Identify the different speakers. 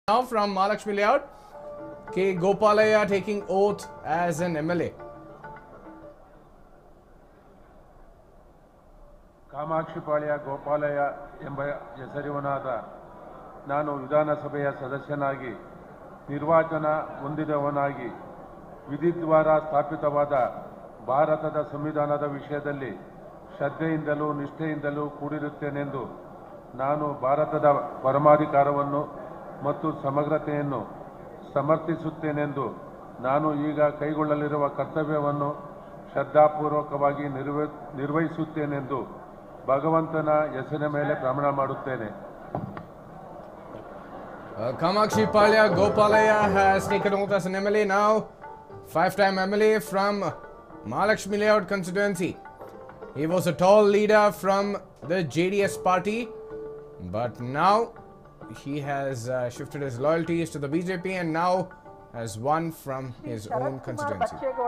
Speaker 1: Now from Mahalakshmi Layout, K. Gopalaya taking oath as an MLA.
Speaker 2: Kamakshipalya Gopalaiah ಎಂಬ ಹೆಸರಿವನಾದ ನಾನು ವಿಧಾನಸಭೆಯ ಸದಸ್ಯನಾಗಿ ನಿರ್ವಾಚನ ಹೊಂದಿದವನಾಗಿ ವಿಧಿದ್ವಾರ ಸ್ಥಾಪಿತವಾದ ಭಾರತದ ಸಂವಿಧಾನದ ವಿಷಯದಲ್ಲಿ ಶ್ರದ್ಧೆಯಿಂದಲೂ ನಿಷ್ಠೆಯಿಂದಲೂ ಕೂಡಿರುತ್ತೇನೆಂದು ನಾನು ಭಾರತದ ಪರಮಾಧಿಕಾರವನ್ನು ಮತ್ತು ಸಮಗ್ರತೆಯನ್ನು ಸಮರ್ಥಿಸುತ್ತೇನೆಂದು ನಾನು ಈಗ ಕೈಗೊಳ್ಳಲಿರುವ ಕರ್ತವ್ಯವನ್ನು ಶ್ರದ್ಧಾಪೂರ್ವಕವಾಗಿ ನಿರ್ವ ನಿರ್ವಹಿಸುತ್ತೇನೆಂದು ಭಗವಂತನ ಹೆಸರಿನ ಮೇಲೆ ಪ್ರಮಾಣ ಮಾಡುತ್ತೇನೆ
Speaker 1: Uh, Kamakshi Palya Gopalaya has taken oath as an MLA now, five time MLA from Mahalakshmi Layout constituency. He was a tall leader from the JDS party, but now he has uh, shifted his loyalties to the BJP and now has won from his
Speaker 3: Sharath
Speaker 1: own
Speaker 3: Kumar
Speaker 1: constituency.
Speaker 3: Bachegowda